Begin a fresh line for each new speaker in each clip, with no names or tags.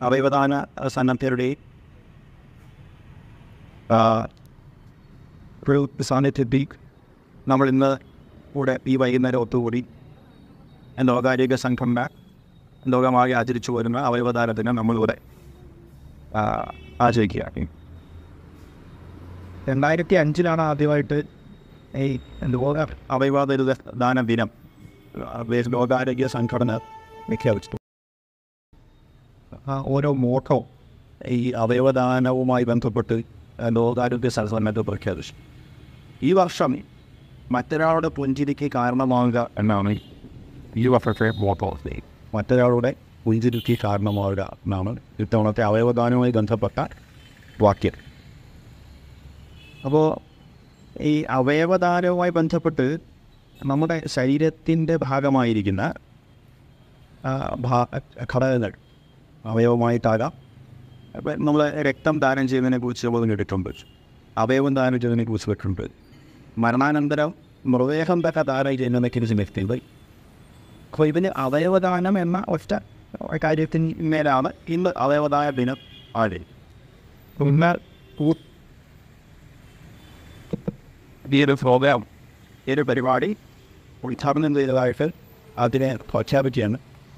അവയവദാന സന്നദ്ധരുടെയും ആ, ഒരു സാന്നിധ്യത്തിൽ നമ്മൾ ഇന്ന് കൂടെ ഈ വൈകുന്നേരം ഒത്തുകൂടി ലോകാരോഗ്യ സംഘടന ലോകമാകെ ആചരിച്ചു വരുന്ന അവയവദാനത്തിന് നമ്മളിവിടെ ആ, ആചരിക്കുകയാണ് രണ്ടായിരത്തി അഞ്ചിലാണ് ആദ്യമായിട്ട് ഈ ലോക അവയവദാന ദാന ദിനം ആ, ലോകാരോഗ്യ സംഘടന പ്രഖ്യാപിച്ചു ആ, ഓരോ മോട്ടോ ഈ അവയവദാനവുമായി ബന്ധപ്പെട്ട് ലോകാരോഗ്യ സംഘടന പ്രഖ്യാപിച്ചു ഈ വർഷം മറ്റൊരാളുടെ പുഞ്ചിരിക്ക് കാരണമാവുക എന്നാണ് ഈ വർഷത്തെ മോട്ടോ മറ്റൊരാളുടെ പുഞ്ചിരിക്ക് കാരണമാവുക എന്നാണ് ഇത്തവണത്തെ അവയവദാനവുമായി ബന്ധപ്പെട്ട വാക്യം അപ്പോൾ ഈ അവയവദാനവുമായി ബന്ധപ്പെട്ട് നമ്മുടെ ശരീരത്തിൻ്റെ ഭാഗമായിരിക്കുന്ന ആ, ഭാ- ഘടകങ്ങൾ അവയവമായിട്ടാകാം അപ്പം നമ്മൾ രക്തം ദാനം ചെയ്യുന്നതിനെ കുറിച്ച് നമ്മൾ കേട്ടിട്ടുണ്ട് അവയവം ദാനം ചെയ്യുന്നതിനെ കുറിച്ച് കേട്ടിട്ടുണ്ട് മരണാനന്തരം മൃതദേഹം തന്നെ ദാനം ചെയ്യുന്നതിനെ കുറിച്ച് വ്യക്തിയുണ്ട് അപ്പോൾ ഇതിന് അവയവദാനം എന്ന ഒറ്റ കാര്യത്തിന്മേലാണ് ഇന്ന് അവയവദാന ദിനം ആചരിക്കുന്നത് ഇന്ന് പൂ- ഈ ഒരു പ്രോഗ്രാം ഈ ഒരു പരിപാടി ഉദ്ഘാടനം ചെയ്തതായിട്ട് അതിനെ പ്രഖ്യാപിക്കുകയാണ്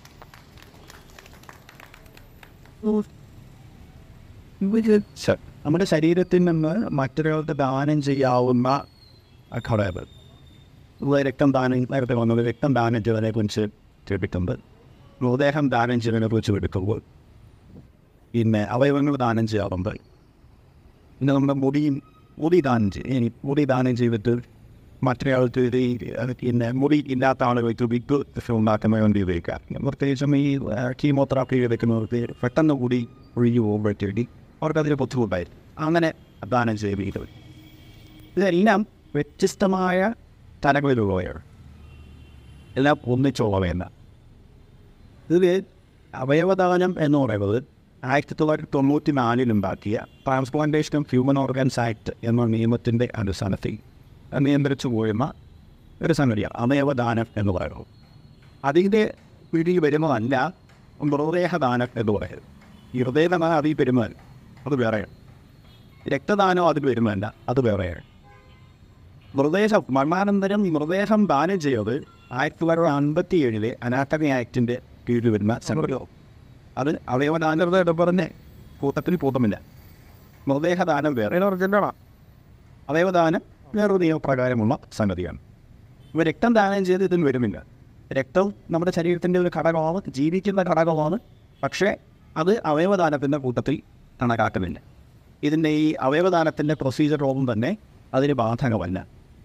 സർ, നമ്മുടെ ശരീരത്തിൽ നിന്ന് മറ്റൊരാൾക്ക് ദാനം ചെയ്യാവുന്ന ഘടകങ്ങൾ ഇത് രക്തം ദാനം നേരത്തെ വന്നത് രക്തം ദാനം ചെയ്തതിനെ കുറിച്ച് കേട്ടിട്ടുണ്ട് മൃതദേഹം ദാനം ചെയ്തതിനെ കുറിച്ച് എടുക്കുമ്പോൾ പിന്നെ അവയവങ്ങൾ ദാനം ചെയ്യാറുണ്ട് പിന്നെ നമ്മുടെ മുടിയും മുടി ദാനം ചെയ്യും ഇനി മുടി ദാനം ചെയ്തിട്ട് മറ്റൊരാൾക്ക് ഇത് ഈ, അഹ് പിന്നെ മുടി ഇല്ലാത്ത ആളുകൾക്ക് വിഗ് ഉണ്ടാക്കുന്ന വേണ്ടി ഉപയോഗിക്കാം പ്രത്യേകിച്ചും ഈ കീമോതെറാപ്പി എടുക്കുന്നവർക്ക് പെട്ടെന്ന് കൂടി ഒഴുകി പോകുമ്പോഴത്തേക്ക് അവർക്ക് അതിന് ബുദ്ധിമുട്ടായിരിക്കും അങ്ങനെ ദാനം ചെയ്ത് ഇതെല്ലാം വ്യത്യസ്തമായ തലങ്ങളിലുള്ളവയാണ് എല്ലാം ഒന്നിച്ചുള്ളവയല്ല ഇതിൽ അവയവദാനം എന്ന് പറയുന്നത് ആയിരത്തി തൊള്ളായിരത്തി തൊണ്ണൂറ്റി നാലിലുണ്ടാക്കിയ transplantation of human organs act എന്ന നിയമത്തിൻ്റെ അടിസ്ഥാനത്തിൽ നിയന്ത്രിച്ചു പോരുന്ന ഒരു സംഗതിയാണ് അവയവദാനം എന്ന് പറയുന്നത് അതിൻ്റെ പിടിയിൽ വരുന്നതല്ല മൃതദേഹദാനം എന്ന് പറയുന്നത് ഈ ഹൃദയദാനം അതിൽ വരുന്നതല്ല അത് വേറെയാണ് രക്തദാനം അതിൽ വരുന്നതല്ല അത് വേറെയാണ് മൃതദേഹം മരണാനന്തരം മൃതദേഹം ദാനം ചെയ്തത് ആയിരത്തി തൊള്ളായിരത്തി അൻപത്തി ഏഴിലെ അനാട്ടമി ആക്ടിൻ്റെ കീഴിൽ വരുന്ന സംഗതിയാണ് അത് അവയവദാനയുടെ പറഞ്ഞ് കൂട്ടത്തിൽ കൂട്ടമില്ല മൃതദേഹദാനം വേറെ ഒറിജിനലാണ് അവയവദാനം വേറൊരു നിയമപ്രകാരമുള്ള സംഗതിയാണ് ഇവ രക്തം ദാനം ചെയ്ത് ഇതിൽ വരുന്നില്ല രക്തം നമ്മുടെ ശരീരത്തിൻ്റെ ഒരു ഘടകമാണ് ജീവിക്കുന്ന ഘടകമാണ് പക്ഷേ അത് അവയവദാനത്തിൻ്റെ കൂട്ടത്തിൽ കണക്കാക്കുന്നില്ല ഇതിൻ്റെ ഈ അവയവദാനത്തിൻ്റെ പ്രൊസീജിയറൊന്നും തന്നെ അതിന് ബാധകമല്ല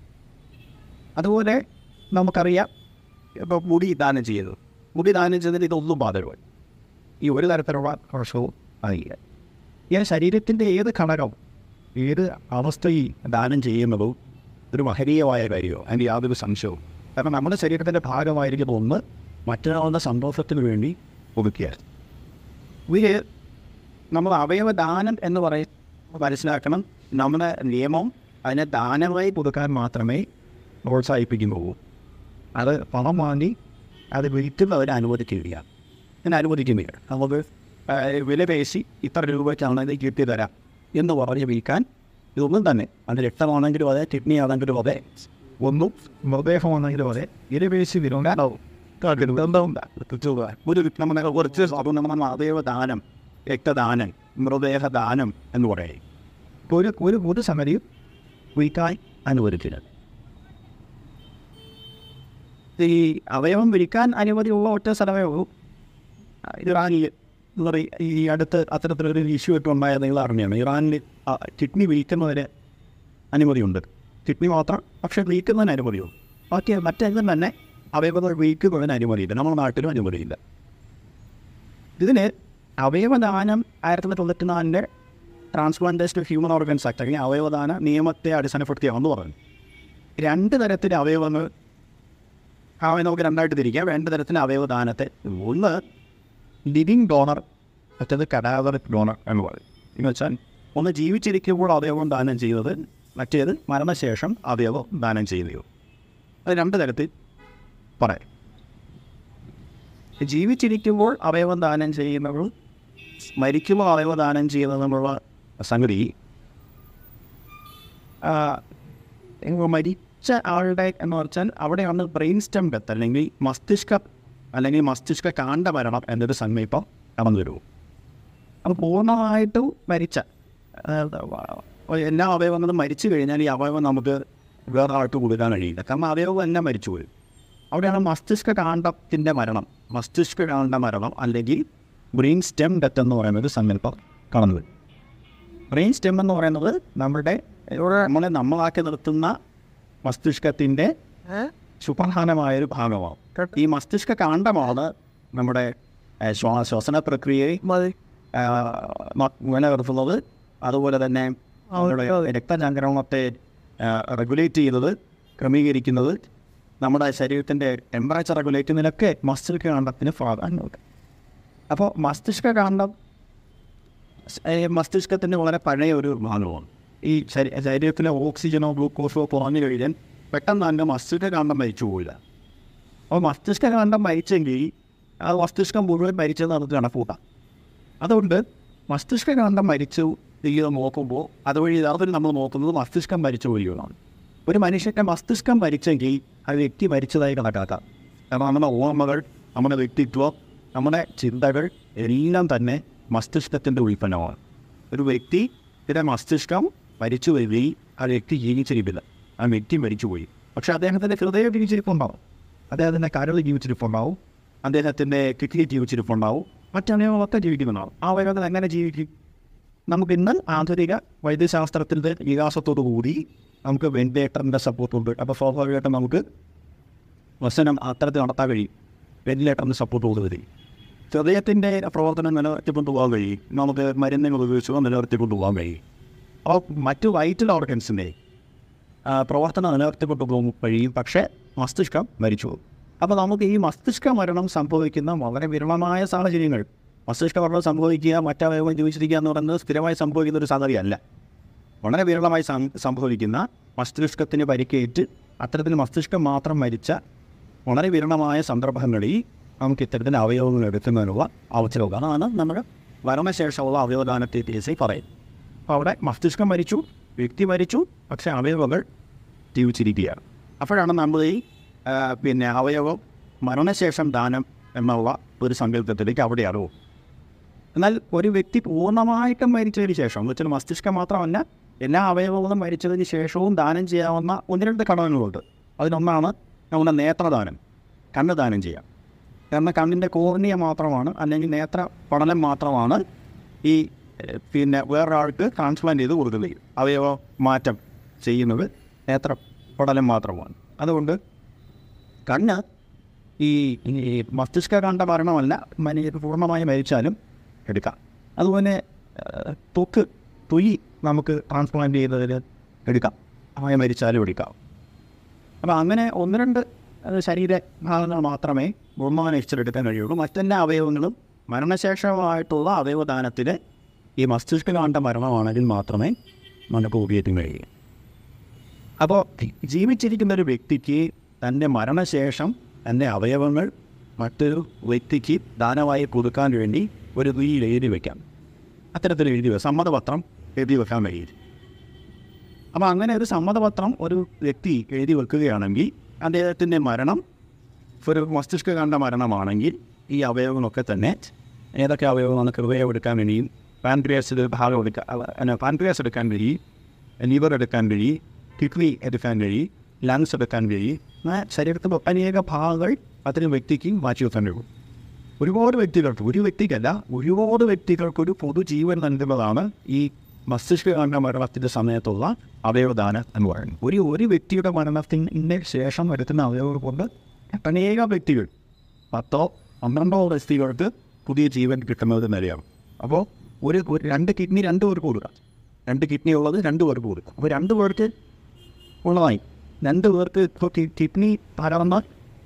അതുപോലെ നമുക്കറിയാം ഇപ്പോൾ മുടി ദാനം ചെയ്തത് മുടി ദാനം ചെയ്തതിന് ഇതൊന്നും ബാധകമല്ല ഈ ഒരു തരത്തിലുള്ള പ്രശ്നവും അറിയില്ല ഈ ശരീരത്തിൻ്റെ ഏത് ഘടകം ഏത് അവസ്ഥയിൽ ദാനം ചെയ്യുന്നതും ഒരു മഹനീയമായ കാര്യമോ അതിൻ്റെ യാതൊരു സംശയവും കാരണം നമ്മുടെ ശരീരത്തിൻ്റെ ഭാഗമായിരിക്കുന്ന ഒന്ന് മറ്റൊരാളുടെ സന്തോഷത്തിന് വേണ്ടി ഒതുക്കിയാണ് ഇത് നമ്മൾ അവയവദാനം എന്ന് പറയും മനസ്സിലാക്കണം നമ്മുടെ നിയമം അതിനെ ദാനമായി പുതുക്കാൻ മാത്രമേ പ്രോത്സാഹിപ്പിക്കുന്നുള്ളൂ അത് പണം വാങ്ങി അത് വിൽക്കുന്നവരെ അനുവദിക്കുകയില്ല ഞാൻ അനുവദിക്കുന്നില്ല നമുക്ക് ആ, വില പേശി ഇത്ര രൂപയ്ക്കാണ് ഇത് കിട്ടി തരാം എന്ന് പറഞ്ഞ് വിൽക്കാൻ ഇതൊന്നും തന്നെ അത് രക്തമാണെങ്കിലും അതെ കിഡ്നി ആണെങ്കിലും അതെ ഒന്നും മൃതദേഹമാണെങ്കിലും അതെ വില പേശി വിരുണ്ടാവും ഒരു നമ്മുടെ കുറച്ച് അപ്പോൾ നമ്മൾ അവയവദാനം രക്തദാനം മൃതദേഹദാനം എന്ന് പറയും ഒരു ഒരു ഒരു സമരിയും വിൽക്കാൻ അനുവദിക്കില്ല ഈ അവയവം വിൽക്കാൻ അനുമതിയുള്ള ഒറ്റ സ്ഥലമേ ഉള്ളൂ ആ, ഇറാനിൽ എന്താ പറയുക ഈ അടുത്ത് അത്തരത്തിലൊരു ഇഷ്യൂ ഒക്കെ ഉണ്ടായത് നിങ്ങൾ അറിഞ്ഞാണ് ഇറാനിൽ ആ, കിഡ്നി വിൽക്കുന്നതിന് അനുമതിയുണ്ട് കിഡ്നി മാത്രം പക്ഷേ വിൽക്കുന്നതിന് അനുമതിയുള്ളൂ ബാക്കി മറ്റെങ്ങും തന്നെ അവയവങ്ങൾ വിൽക്കുന്നതിന് അനുമതിയില്ല നമ്മുടെ നാട്ടിലും അനുമതിയില്ല ഇതിന് അവയവദാനം ആയിരത്തി തൊള്ളായിരത്തി തൊണ്ണൂറ്റി നാലിൻ്റെ transplantation of human organs act അല്ലെങ്കിൽ അവയവദാന നിയമത്തെ അടിസ്ഥാനപ്പെടുത്തിയാണെന്ന് പറഞ്ഞു രണ്ട് തരത്തിലെ അവയവങ്ങൾ അവയെ നമുക്ക് രണ്ടായിട്ട് തിരിക്കാം രണ്ട് തരത്തിലെ അവയവദാനത്തെ ഒന്ന് ലിവിങ് ഡോണർ മറ്റേത് കടാവർ ഡോണർ എന്ന് പറയും എന്ന് വെച്ചാൽ ഒന്ന് ജീവിച്ചിരിക്കുമ്പോൾ അവയവം ദാനം ചെയ്തത് മറ്റേത് മരണശേഷം അവയവം ദാനം ചെയ്യുകയോ അത് രണ്ട് തരത്തിൽ പറയാം ജീവിച്ചിരിക്കുമ്പോൾ അവയവം ദാനം ചെയ്യുന്നവരും മരിക്കുമ്പോൾ അവയവദാനം ചെയ്യുന്നതെന്നുള്ള സംഗതി ആ, ഇങ്ങ് മരിച്ച ആളുടെ എന്ന് വെച്ചാൽ അവിടെയാണ് ബ്രെയിൻ സ്റ്റെം ഡെത്ത് അല്ലെങ്കിൽ മസ്തിഷ്ക അല്ലെങ്കിൽ മസ്തിഷ്ക കാണ്ട മരണം എന്നൊരു സങ്കല്പം കടന്നു വരുമോ അപ്പോൾ പൂർണ്ണമായിട്ടും മരിച്ച അതായത് എല്ലാ അവയവങ്ങളും മരിച്ചു കഴിഞ്ഞാൽ ഈ അവയവം നമുക്ക് വേറെ ആൾക്ക് കൊടുക്കാൻ കഴിയില്ല കാരണം അവയവം എല്ലാം മരിച്ചു പോയി അവിടെയാണ് മസ്തിഷ്ക കാണ്ഡത്തിൻ്റെ മരണം മസ്തിഷ്ക കാണ്ഡ മരണം അല്ലെങ്കിൽ ബ്രെയിൻ സ്റ്റെം ഡെത്ത് എന്ന് പറയുന്നത് സങ്കല്പം കടന്നു വരും ബ്രെയിൻ സ്റ്റെം എന്ന് പറയുന്നത് നമ്മുടെ ഇവിടെ നമ്മളെ നമ്മളാക്കി നിർത്തുന്ന മസ്തിഷ്കത്തിൻ്റെ സുപ്രധാനമായൊരു ഭാഗമാണ് ഈ മസ്തിഷ്ക കാണ്ഡമാണ് നമ്മുടെ ഏഹ്, ശ്വാ- ശ്വസന പ്രക്രിയയെ ആ, മ- നിലനിർത്തുന്നത് അതുപോലെ തന്നെ നമ്മുടെ രക്തചംക്രമണത്തെ റെഗുലേറ്റ് ചെയ്യുന്നത് ക്രമീകരിക്കുന്നത് നമ്മുടെ ശരീരത്തിൻ്റെ ടെമ്പറേച്ചർ റെഗുലേറ്റ് ചെയ്യുന്നതിനൊക്കെ മസ്തിഷ്ക കാണ്ഡത്തിന് പ്രാധാന്യമുണ്ട് അപ്പോൾ മസ്തിഷ്ക കാണ്ഡം സ്- ഏ, മസ്തിഷ്കത്തിൻ്റെ വളരെ പഴയ ഒരു ഭാഗമാണ് ഈ ശരീ ശരീരത്തിലെ ഓക്സിജനോ ഗ്ലൂക്കോസോ കുറഞ്ഞു കഴിഞ്ഞാൽ പെട്ടെന്ന് തന്നെ മസ്തിഷ്ക കാണ്ഡം മരിച്ചു പോയില്ല അപ്പോൾ മസ്തിഷ്ക കാണ്ഡം മരിച്ചെങ്കിൽ ആ മസ്തിഷ്കം മുഴുവൻ മരിച്ചെന്ന് നമുക്ക് കണക്കൂട്ടാം അതുകൊണ്ട് മസ്തിഷ്ക കാണ്ഡം മരിച്ചു തീരെ നോക്കുമ്പോൾ അതുവഴി യഥാർത്ഥത്തിൽ നമ്മൾ നോക്കുന്നത് മസ്തിഷ്കം മരിച്ചു പോവുകയാണ് ഒരു മനുഷ്യൻ്റെ മസ്തിഷ്കം മരിച്ചെങ്കിൽ ആ വ്യക്തി മരിച്ചതായി കണക്കാക്കാം കാരണം നമ്മുടെ ഓർമ്മകൾ നമ്മുടെ വ്യക്തിത്വം നമ്മുടെ ചിന്തകൾ എല്ലാം തന്നെ മസ്തിഷ്കത്തിൻ്റെ ഉൽപ്പന്നമാണ് ഒരു വ്യക്തി ഇതിൻ്റെ മസ്തിഷ്കം മരിച്ചു വരികയും ആ വ്യക്തി ജീവിച്ചിരിപ്പില്ല ആ വ്യക്തി മരിച്ചുപോയി പക്ഷേ അദ്ദേഹത്തിൻ്റെ ഹൃദയം ജീവിച്ചിരിപ്പുണ്ടാവും അദ്ദേഹത്തിൻ്റെ കരൾ ജീവിച്ചിരിപ്പുണ്ടാവും അദ്ദേഹത്തിൻ്റെ കിഡ്നി ജീവിച്ചിരിപ്പുണ്ടാവും മറ്റവയവങ്ങളൊക്കെ ജീവിക്കുന്നുണ്ടാവും ആ അവയവങ്ങൾ എങ്ങനെ ജീവിക്കും നമുക്ക് ഇന്ന് ആധുനിക വൈദ്യശാസ്ത്രത്തിൻ്റെ വികാസത്തോടു കൂടി നമുക്ക് വെന്റിലേറ്ററിൻ്റെ സപ്പോർട്ടുണ്ട് അപ്പോൾ സ്വാഭാവികമായിട്ടും നമുക്ക് വസനം അത്തരത്തിൽ നടത്താൻ കഴിയും വെന്റിലേറ്ററിൻ്റെ സപ്പോർട്ട് കൊടുക്കുന്നത് ഹൃദയത്തിൻ്റെ പ്രവർത്തനം നിലനിർത്തിക്കൊണ്ട് പോകാൻ കഴിയും നമുക്ക് മരുന്നുകൾ ഉപയോഗിച്ചോ നിലനിർത്തിക്കൊണ്ട് പോകാൻ കഴിയും അപ്പോൾ മറ്റു വൈറ്റൽ ഓർഗൻസിൻ്റെ പ്രവർത്തനം നിലനിർത്തിക്കൊണ്ട് പോകും കഴിയും പക്ഷേ മസ്തിഷ്കം മരിച്ചു പോകും അപ്പോൾ നമുക്ക് ഈ മസ്തിഷ്ക മരണം സംഭവിക്കുന്ന വളരെ വിരളമായ സാഹചര്യങ്ങൾ മസ്തിഷ്ക മരണം സംഭവിക്കുക മറ്റവയവം ജീവിച്ചിരിക്കുക എന്ന് പറയുന്നത് സ്ഥിരമായി സംഭവിക്കുന്ന ഒരു സംഗതിയല്ല വളരെ വിരളമായി സം- സംഭവിക്കുന്ന മസ്തിഷ്കത്തിന് പരിക്കേറ്റ് അത്തരത്തിൽ മസ്തിഷ്കം മാത്രം മരിച്ച വളരെ വിരളമായ സന്ദർഭങ്ങളിൽ നമുക്ക് ഇത്തരത്തിൽ അവയവങ്ങൾ എടുക്കുന്നതിനുള്ള അവസരവും അതാണ് നമ്മുടെ മരണശേഷമുള്ള അവയവദാനത്തെ കേസിൽ പറയും അപ്പോൾ അവിടെ മസ്തിഷ്കം മരിച്ചു വ്യക്തി മരിച്ചു പക്ഷേ അവയവങ്ങൾ ജീവിച്ചിരിക്കുകയാണ് അപ്പോഴാണ് നമ്മൾ ഈ ആ, പിന്നെ അവയവം മരണശേഷം ദാനം എന്നുള്ള ഒരു സങ്കല്പത്തിലേക്ക് അവിടെ അറിവും എന്നാൽ ഒരു വ്യക്തി പൂർണ്ണമായിട്ടും മരിച്ചതിന് ശേഷം എന്ന് വെച്ചാൽ മസ്തിഷ്കം മാത്രമല്ല എല്ലാ അവയവങ്ങളും മരിച്ചതിന് ശേഷവും ദാനം ചെയ്യാവുന്ന ഒന്ന് രണ്ട് ഘടകങ്ങളുണ്ട് അതിനൊന്നാണ് നമ്മുടെ നേത്രദാനം കണ്ണ് ദാനം ചെയ്യാം കാരണം കണ്ണിൻ്റെ കോർണിയ മാത്രമാണ് അല്ലെങ്കിൽ നേത്ര പഠനം മാത്രമാണ് ഈ ഏഹ്, പിന്നെ വേറൊരാൾക്ക് ട്രാൻസ്പ്ലാന്റ് ചെയ്ത് കൊടുക്കുന്നത് അവയവ മാറ്റം ചെയ്യുന്നത് നേത്ര പഠനം മാത്രമാണ് അതുകൊണ്ട് കണ്ണ് ഈ ഈ മസ്തിഷ്ക കാണ്ട മരണമല്ല മനുഷ്യർ പൂർണ്ണമായി മരിച്ചാലും എടുക്കാം അതുപോലെ ഏഹ്, ത്വക്ക് തൊലി നമുക്ക് ട്രാൻസ്പ്ലാന്റ് ചെയ്യുന്നതിന് എടുക്കാം അവയെ മരിച്ചാലും എടുക്കാം അപ്പോൾ അങ്ങനെ ഒന്ന് രണ്ട് ഏഹ്, ശരീര ഭാഗങ്ങൾ മാത്രമേ പൂർണ്ണമായി എടുക്കാൻ കഴിയുള്ളൂ മറ്റെല്ലാ അവയവങ്ങളും മരണശേഷമായിട്ടുള്ള അവയവദാനത്തിന് ഈ മസ്തിഷ്ക കാണ്ട മരണമാണെങ്കിൽ മാത്രമേ നമുക്ക് ഉപയോഗിക്കാൻ കഴിയൂ അപ്പോൾ ജീവിച്ചിരിക്കുന്ന ഒരു വ്യക്തിക്ക് തൻ്റെ മരണശേഷം തൻ്റെ അവയവങ്ങൾ മറ്റൊരു വ്യക്തിക്ക് ദാനമായി കൊടുക്കാൻ വേണ്ടി ഒരു തുയിൽ എഴുതി വയ്ക്കാം അത്തരത്തിൽ എഴുതി വെ സമ്മതപത്രം എഴുതി വെക്കാൻ കഴിയും അപ്പോൾ അങ്ങനെ ഒരു സമ്മതപത്രം ഒരു വ്യക്തി എഴുതി വെക്കുകയാണെങ്കിൽ അദ്ദേഹത്തിൻ്റെ മരണം ഒരു മസ്തിഷ്ക കണ്ട മരണമാണെങ്കിൽ ഈ അവയവങ്ങളൊക്കെ തന്നെ ഏതൊക്കെ അവയവമാണ് ഹൃദയം എടുക്കാൻ കഴിയും പാൻക്രിയാസിൽ ഭാഗം എടുക്കാൻ പാൻക്രിയാസ് എടുക്കാൻ കഴിയും ലിവർ എടുക്കാൻ കഴിയും കിഡ്നി എടുക്കാൻ കഴിയും ലങ്സ് എടുക്കാൻ കഴിയും അങ്ങനെ ശരീരത്തിൻ്റെ അനേക ഭാഗങ്ങൾ അത്തരം വ്യക്തിക്ക് മാറ്റി വെക്കാൻ കഴിയും ഒരുപാട് വ്യക്തികൾക്ക് ഒരു വ്യക്തിക്കല്ല ഒരുപാട് വ്യക്തികൾക്ക് ഒരു പൊതുജീവൻ നൽകുന്നതാണ് ഈ മസ്തിഷ്ക കാണ്ട മരണത്തിൻ്റെ സമയത്തുള്ള അവയവദാനം എന്ന് പറയുന്നത് ഒരു ഒരു വ്യക്തിയുടെ മരണത്തിന് ശേഷം വരുത്തുന്ന അവയവങ്ങൾ കൊണ്ട് അനേക വ്യക്തികൾ പത്തോ പന്ത്രണ്ടോ വ്യക്തികൾക്ക് പുതിയ ജീവൻ കിട്ടുന്നത് നിലയാണ് അപ്പോൾ ഒരു ഒരു രണ്ട് കിഡ്നി രണ്ട് പേർക്ക് കൊടുക്കാം രണ്ട് കിഡ്നി ഉള്ളത് രണ്ട് പേർക്ക് കൊടുക്കാം അപ്പോൾ രണ്ട് പേർക്ക് ഉള്ളതായി രണ്ട് പേർക്ക് ഇപ്പോൾ കിഡ്നി തകർന്ന്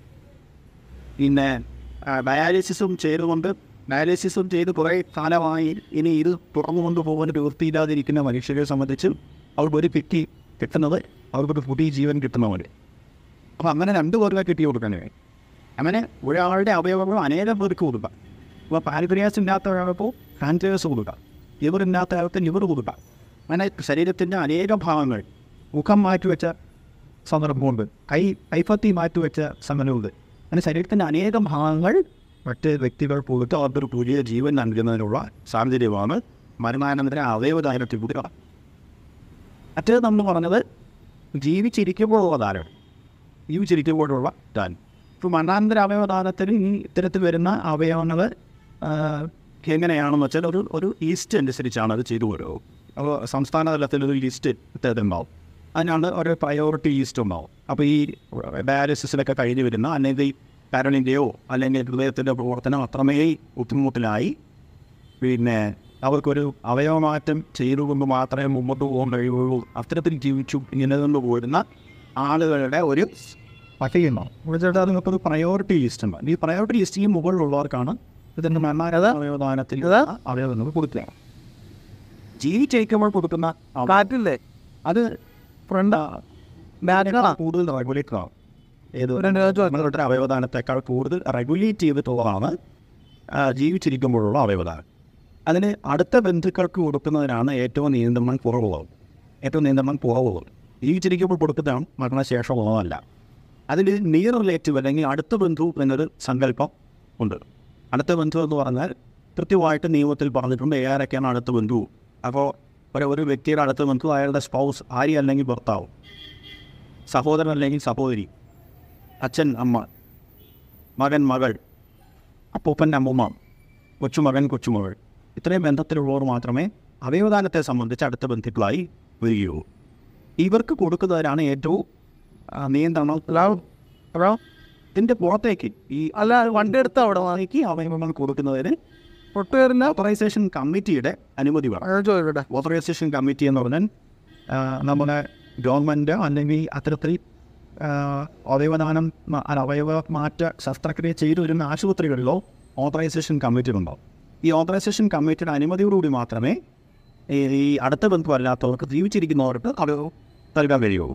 പിന്നെ ആ, ഡയാലിസിസും ചെയ്തുകൊണ്ട് ഡയാലിസിസും ചെയ്ത് കുറേ കാലമായി ഇനി ഇത് തുറന്നു കൊണ്ടുപോകാൻ പ്രവൃത്തിയില്ലാതിരിക്കുന്ന മനുഷ്യരെ സംബന്ധിച്ച് അവർക്ക് ഒരു കിട്ടി കിട്ടുന്നത് അവർക്കൊരു പുതിയ ജീവൻ കിട്ടുന്നവർ അപ്പോൾ അങ്ങനെ രണ്ട് പേർക്ക് കിട്ടി കൊടുക്കാൻ കഴിയും അങ്ങനെ ഒരാളുടെ അവയവങ്ങൾ അനേകം പേർക്ക് കൊടുക്കാം അപ്പോൾ പാൻക്രിയാസ് ഇല്ലാത്ത ഒരാൾക്ക് പാൻക്രിയാസ് കൊടുക്കാം ലിവർ ഇല്ലാത്ത ആൾക്ക് ലിവർ കൊടുക്കാം അങ്ങനെ ശരീരത്തിൻ്റെ അനേകം ഭാഗങ്ങൾ മുഖം മാറ്റിവെച്ച സന്ദർഭമുണ്ട് കൈ കൈപ്പത്തി മാറ്റിവെച്ച സമയമുണ്ട് അങ്ങനെ ശരീരത്തിൻ്റെ അനേകം ഭാഗങ്ങൾ മറ്റ് വ്യക്തികൾ പോയിട്ട് അവർക്കൊരു പുതിയ ജീവൻ നൽകുന്നതിനുള്ള സാഹചര്യമാണ് മരണാനന്തര അവയവദാനത്തിൽ കൂടി മറ്റേത് നമ്മൾ പറഞ്ഞത് ജീവിച്ചിരിക്കുമ്പോഴുള്ള ദാനം ജീവിച്ചിരിക്കുമ്പോഴുള്ള ദാനം ഇപ്പോൾ മരണാനന്തര അവയവദാനത്തിന് ഈ ഇത്തരത്തിൽ വരുന്ന അവയവങ്ങൾ എങ്ങനെയാണെന്ന് വെച്ചാൽ ഒരു ഒരു ലിസ്റ്റ് അനുസരിച്ചാണ് അത് ചെയ്തു വരുന്നത് അപ്പോൾ സംസ്ഥാന തലത്തിൽ ഒരു ലിസ്റ്റ് ഇത്തരത്തിലുണ്ടാവും അതിനാണ് ഒരു പ്രയോറിറ്റി ലിസ്റ്റ് ഉണ്ടാവും അപ്പോൾ ഈ ഡയാലിസിസിലൊക്കെ കഴിഞ്ഞ് വരുന്ന അല്ലെങ്കിൽ കരളിൻ്റെയോ അല്ലെങ്കിൽ ഹൃദയത്തിൻ്റെ പ്രവർത്തനം അത്രമേ ബുദ്ധിമുട്ടിലായി പിന്നെ അവർക്കൊരു അവയവമാറ്റം ചെയ്തുകൊണ്ട് മാത്രമേ മുമ്പോട്ട് പോകാൻ കഴിയുള്ളൂ അത്തരത്തിൽ ജീവിച്ചു ഇങ്ങനെ നിന്ന് പോരുന്ന ആളുകളുടെ ഒരു പട്ടികയുണ്ടാവും ഇവിടെ അത് നമുക്കൊരു പ്രയോറിറ്റി ലിസ്റ്റ് ഉണ്ട് ഈ പ്രയോറിറ്റി ലിസ്റ്റ് ഈ മുകളിലുള്ളവർക്കാണ് ഇതിൻ്റെ മരണാരത അവയവദാനത്തിൽ അവയവം നമുക്ക് കൊടുക്കുക ജീവിച്ചേക്കുമ്പോൾ കൊടുക്കുന്ന അവ-
കാറ്റില്ലേ
അത്
ഫ്രണ്ട് ബാക്കാണോ
കൂടുതൽ റെഗുലേറ്റർ ആണ് ഏത്
ഒരു ചോദിച്ചു.
നമ്മളുടെ അവയവദാനത്തെക്കാൾ കൂടുതൽ റെഗുലേറ്റ് ചെയ്തിട്ടുള്ളതാണ് ആ, ജീവിച്ചിരിക്കുമ്പോഴുള്ള അവയവദാനം അതിന് അടുത്ത ബന്ധുക്കൾക്ക് കൊടുക്കുന്നതിനാണ് ഏറ്റവും നിയന്ത്രണം കുറവുള്ളത് ഏറ്റവും നിയന്ത്രണം കുറവുള്ളത് ജീവിച്ചിരിക്കുമ്പോൾ കൊടുക്കുന്നതാണ് മരണശേഷമുള്ളതല്ല അതിൽ നിയർ റിലേറ്റീവ് അല്ലെങ്കിൽ അടുത്ത ബന്ധു എന്നൊരു സങ്കല്പം ഉണ്ട് അടുത്ത ബന്ധു എന്ന് പറഞ്ഞാൽ കൃത്യമായിട്ട് നിയമത്തിൽ പറഞ്ഞിട്ടുണ്ട് ഏതൊക്കെയാണ് അടുത്ത ബന്ധു അപ്പോൾ ഒരു ഒരു വ്യക്തിയുടെ അടുത്ത ബന്ധു അയാളുടെ സ്പൗസ് ഭാര്യ അല്ലെങ്കിൽ ഭർത്താവ് സഹോദരൻ അല്ലെങ്കിൽ സഹോദരി അച്ഛൻ അമ്മ മകൻ മകൾ അപ്പൂപ്പൻ അമ്മൂമ്മ കൊച്ചുമകൻ കൊച്ചുമകൾ ഇത്രയും ബന്ധത്തിലുള്ളവർ മാത്രമേ അവയവദാനത്തെ സംബന്ധിച്ച് അടുത്ത ബന്ധുക്കളായി വരികയുള്ളൂ ഇവർക്ക് കൊടുക്കുന്നതിനാണ് ഏറ്റവും ആ, നിയന്ത്രണം
ഹലോ
ഇതിൻ്റെ പുറത്തേക്ക് ഈ
അല്ല വണ്ടി എടുത്ത അവിടെ
പുറത്തേക്ക് അവയവങ്ങൾ കൊടുക്കുന്നതിന്
പൊട്ട് വരുന്ന
ഓത്തറൈസേഷൻ കമ്മിറ്റിയുടെ അനുമതി വേണം
അയാൾ ചോദിക്കട്ടെ
ഓത്തറൈസേഷൻ കമ്മിറ്റി എന്ന് പറഞ്ഞാൽ ആ, നമ്മുടെ ഗവൺമെൻറ് അല്ലെങ്കിൽ അത്തരത്തിൽ ആ, അവയവദാനം മ- അല്ല, അവയവ മാറ്റ ശസ്ത്രക്രിയ ചെയ്തു വരുന്ന ആശുപത്രികളിലോ ഓത്തറൈസേഷൻ കമ്മിറ്റി ഉണ്ടാവും ഈ ഓത്തറൈസേഷൻ കമ്മിറ്റിയുടെ അനുമതിയോടുകൂടി മാത്രമേ ഈ ഈ അടുത്ത ബന്ധുവല്ലാത്തവർക്ക് ജീവിച്ചിരിക്കുന്നവർക്ക് അത് നൽകാൻ കഴിയുള്ളൂ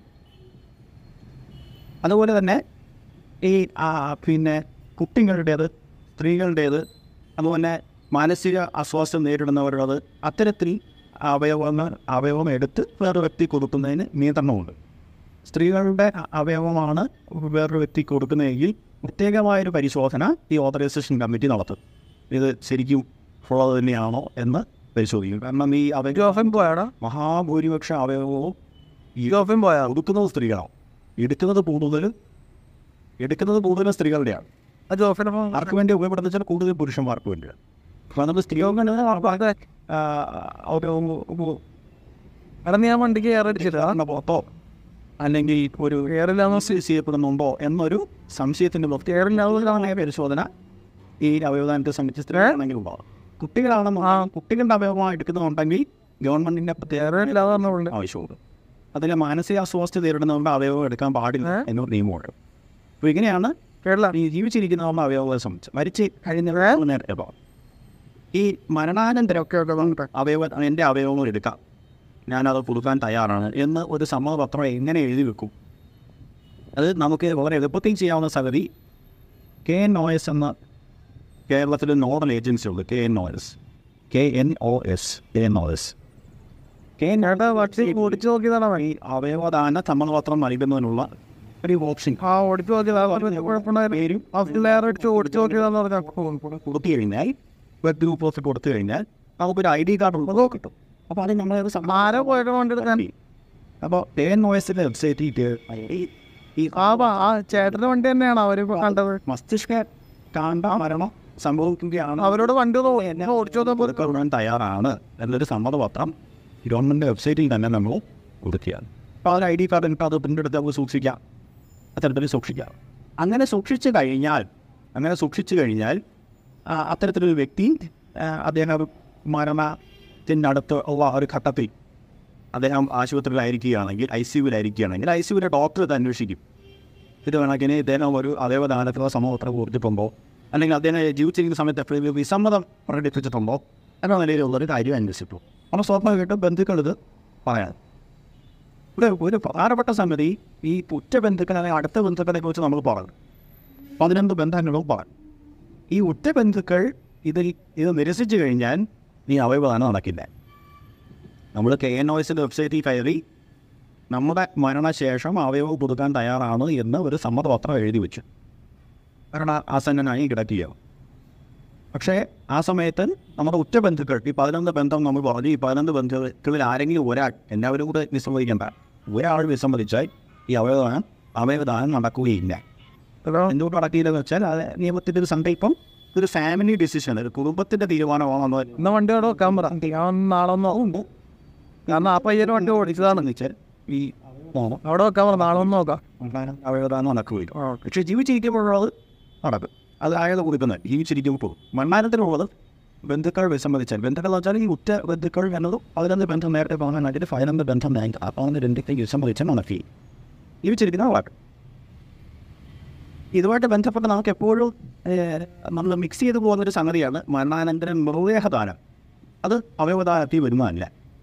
അതുപോലെ തന്നെ ഈ ആ, പിന്നെ കുട്ടികളുടേത് സ്ത്രീകളുടേത് അതുപോലെ മാനസിക അസ്വാസ്ഥ്യം നേരിടുന്നവരുള്ളത് അത്തരത്തിൽ അവയവങ്ങൾ അവയവം എടുത്ത് വേറൊരു വ്യക്തി കൊടുക്കുന്നതിന് നിയന്ത്രണമുണ്ട് സ്ത്രീകളുടെ അ- അവയവമാണ് വേറൊരു വ്യക്തി കൊടുക്കുന്നതെങ്കിൽ പ്രത്യേകമായൊരു പരിശോധന ഈ ഓതറൈസേഷൻ കമ്മിറ്റി നടത്തും ഇത് ശരിക്കും ഉള്ളത് തന്നെയാണോ എന്ന് പരിശോധിക്കും കാരണം ഈ അവയവ
ജോഫൻ പോയാടാ
മഹാഭൂരിപക്ഷ അവയവവും ഈ
ജോഫൻ പോയാ
കൊടുക്കുന്നത് സ്ത്രീകളാണ് എടുക്കുന്നത് കൂടുതൽ എടുക്കുന്നത് കൂടുതലും സ്ത്രീകളുടെയാണ്
ആ ജോഫിനെ
ആർക്ക് വേണ്ടി ഉപയോഗപ്പെടുന്ന വെച്ചാൽ കൂടുതൽ പുരുഷന്മാർക്ക് വേണ്ടിയാണ് അപ്പോൾ നമ്മൾ സ്ത്രീകൾ
അതെ എടാ നീ ആ വണ്ടിക്ക് കയറി അടിച്ചില്ല
പുറത്തോ അല്ലെങ്കിൽ ഒരു
കയറില്ലാന്ന്
ചെയ്യപ്പെടുന്നുണ്ടോ എന്നൊരു സംശയത്തിൻ്റെ പ്രത്യേക പരിശോധന ഈ അവയവദാനത്തെ സംബന്ധിച്ച് സ്ത്രീകളാണെങ്കിൽ ഉണ്ടാവും കുട്ടികളാണ് ആ കുട്ടികളുടെ അവയവം എടുക്കുന്നുണ്ടെങ്കിൽ ഗവൺമെന്റിന്റെ പ്രത്യേക
കയറില്ലാന്ന് പറഞ്ഞുകൊണ്ട്
ആവശ്യമുണ്ട് അതിലെ മാനസിക അസ്വസ്ഥ നേരിടുന്നവരുടെ അവയവം എടുക്കാൻ പാടില്ല
ഏ?
എന്നൊരു നിയമമുണ്ട് അപ്പോൾ ഇങ്ങനെയാണ്
കേരള
ഈ ജീവിച്ചിരിക്കുന്നവരുടെ അവയവങ്ങളെ സംബന്ധിച്ച് മരിച്ച് കഴിഞ്ഞ നേരത്തെ പോകാം ഈ മരണാനന്തരം
ഓക്കെ ഓക്കെ വന്നിട്ട്
അവയവ എൻ്റെ അവയവങ്ങൾ എടുക്കാം ഞാനത് കൊടുക്കാൻ തയ്യാറാണ് എന്ന് ഒരു സമ്മതപത്രം എങ്ങനെ എഴുതി വെക്കും അത് നമുക്ക് വളരെ എളുപ്പത്തിൽ ചെയ്യാവുന്ന സംഗതി കെ എൻ ഒ എസ് എന്ന കേരളത്തിലെ നോഡൽ ഏജൻസി ഉണ്ട് K N O S K N O S K N O S K N
ചേട്ടാ പക്ഷി ഓടിച്ചു നോക്കിയതാണ്
ഈ അവയവദാന സമ്മതപത്രം നൽകുന്നതിനുള്ള ഒരു ഓപ്ഷൻ
ആ ഓടിച്ചു നോക്കിയതാ കുഴപ്പമുണ്ടായിരുന്നു
പേരും
ആ ലെയർ അടിച്ച് ഓടിച്ചു നോക്കിയതാന്ന് പറഞ്ഞാൽ
കൊടുത്തു കഴിഞ്ഞാൽ വെബ് ഗ്രൂപ്പ് ഓഫ് കൊടുത്തു കഴിഞ്ഞാൽ നമുക്കൊരു ഐ ഡി കാർഡ് ഉള്ളത് കിട്ടും അപ്പോൾ അത് നമ്മളത്
ആരോ പോയിട്ട് വണ്ടി എടുക്കാൻ
അപ്പോൾ കെ എൻ ഒ എസിൻ്റെ വെബ്സൈറ്റിൽ ഈ
ആ വാ, ആ ചേട്ടന്റെ വണ്ടി തന്നെയാണ് അവര് കണ്ടത്
മസ്തിഷ്ക കാണ്ട മരണം സംഭവിക്കുകയാണ്
അവരോട് വണ്ടി ഒന്ന് എന്നെ ഓടിച്ചു നോക്കാൻ
കൊടുക്കാൻ തയ്യാറാണ് എന്നൊരു സമ്മതപത്രം ഗവൺമെൻറ് വെബ്സൈറ്റിൽ തന്നെ നമ്മൾ കൊടുക്കുകയാണ് അപ്പോൾ അതിന് ഐ ഡി കാർഡ് എനിക്ക് അത് പ്രിൻ്റ് എടുത്ത് നമുക്ക് സൂക്ഷിക്കാം അത്തരത്തിൽ സൂക്ഷിക്കാം അങ്ങനെ സൂക്ഷിച്ചു കഴിഞ്ഞാൽ അങ്ങനെ സൂക്ഷിച്ചു കഴിഞ്ഞാൽ ആ, അത്തരത്തിലൊരു വ്യക്തി ആ, അദ്ദേഹം മരണത്തിൻ്റെ അടുത്ത് ഉള്ള ഒരു ഘട്ടത്തിൽ അദ്ദേഹം ആശുപത്രിയിലായിരിക്കുകയാണെങ്കിൽ ഐ സി യുവിലായിരിക്കുകയാണെങ്കിൽ ഐ സി യുവിലെ ഡോക്ടർ ഇത് അന്വേഷിക്കും ഇത് കണക്കിന് ഇദ്ദേഹം ഒരു അതേവദാനത്തിലോ സമൂഹത്തിലോ കുറിച്ചിട്ടുണ്ടോ അല്ലെങ്കിൽ അദ്ദേഹം ജീവിച്ചിരിക്കുന്ന സമയത്ത് എപ്പോഴും വിസമ്മതം പ്രകടിപ്പിച്ചിട്ടുണ്ടോ എന്ന നിലയിലുള്ളൊരു കാര്യം അന്വേഷിച്ചു അപ്പോൾ സ്വാഭാവികമായിട്ടും ബന്ധുക്കൾ ഇത് പറയാം ഇവിടെ ഒരു പ്രധാനപ്പെട്ട സംഗതി ഈ ഉറ്റ ബന്ധുക്കൾ അല്ലെങ്കിൽ അടുത്ത ബന്ധുക്കളെ കുറിച്ച് നമ്മൾ പറഞ്ഞു പതിനൊന്ന് ബന്ധങ്ങളും പറഞ്ഞു ഈ ഉറ്റ ബന്ധുക്കൾ ഇത് ഇത് നിരസിച്ചു കഴിഞ്ഞാൽ ഈ അവയവദാനം നടക്കില്ല നമ്മൾ കെ എൻ ഒസിൻ്റെ വെബ്സൈറ്റിൽ കയറി നമ്മുടെ മരണശേഷം അവയവം പുതുക്കാൻ തയ്യാറാണ് എന്ന് ഒരു സമ്മതപത്രം എഴുതി വെച്ചു കാരണം ആസന്നനായി കിടക്കുകയാണ് പക്ഷേ ആ സമയത്ത് നമ്മുടെ ഉറ്റ ബന്ധുക്കൾ ഈ പതിനൊന്ന് ബന്ധം നമ്മൾ പറഞ്ഞു ഈ പതിനൊന്ന് ബന്ധുക്കളിൽ ആരെങ്കിലും ഒരാൾ എല്ലാവരും കൂടെ വിസമ്മതിക്കേണ്ട ഒരാൾ വിസമ്മതിച്ചാൽ ഈ അവയവദാനം അവയവദാനം നടക്കുകയില്ല
ഹലോ
എന്തുകൊണ്ട് നടക്കില്ലെന്ന് വെച്ചാൽ അത് നിയമത്തിൻ്റെ ഒരു സങ്കല്പം ഒരു ഫാമിലി ഡിസിഷൻ ഒരു കുടുംബത്തിൻ്റെ തീരുമാനമാണെന്ന്
ഇന്ന് വണ്ടി അവിടെ വെക്കാൻ പറ ഞാൻ നാളെ ഒന്ന് നോക്കും കാരണം ആ പയ്യന് വണ്ടി ഓടിച്ചതാണ്
വെച്ചാൽ ഈ മോണം
അവിടെ വെക്കാൻ പറ നാളെ ഒന്ന് നോക്കാം
അവയവദാനം നടക്കുകയില്ല പക്ഷേ ജീവിച്ചിരിക്കുമ്പോഴുള്ളത് നടക്കും അത് അയാൾ കൊടുക്കുന്നത് ജീവിച്ചിരിക്കുമ്പോൾ പോകും മണ്ണാരത്തിലുള്ളത് ബന്ധുക്കൾ വിസമ്മതിച്ചാൽ ബന്ധുക്കൾ എന്ന് വെച്ചാൽ ഈ ഉറ്റ ബന്ധുക്കൾ എന്നത് പതിനൊന്ന് ബന്ധം നേരത്തെ പറഞ്ഞ അതിൽ പതിനൊന്ന് ബന്ധം ബാങ്ക് ആ പതിനൊന്ന് ബന്ധുക്കൾ വിസമ്മതിച്ചാൽ നടക്കി ജീവിച്ചിരിക്കുന്ന വളക്കും ഇതുമായിട്ട് ബന്ധപ്പെട്ട് നമുക്ക് എപ്പോഴും നമ്മൾ മിക്സ് ചെയ്ത് പോകുന്നൊരു സംഗതിയാണ് മരണാനന്തരം മൃതദേഹദാനം അത് അവയവദാനത്തിൽ വരുന്നതല്ല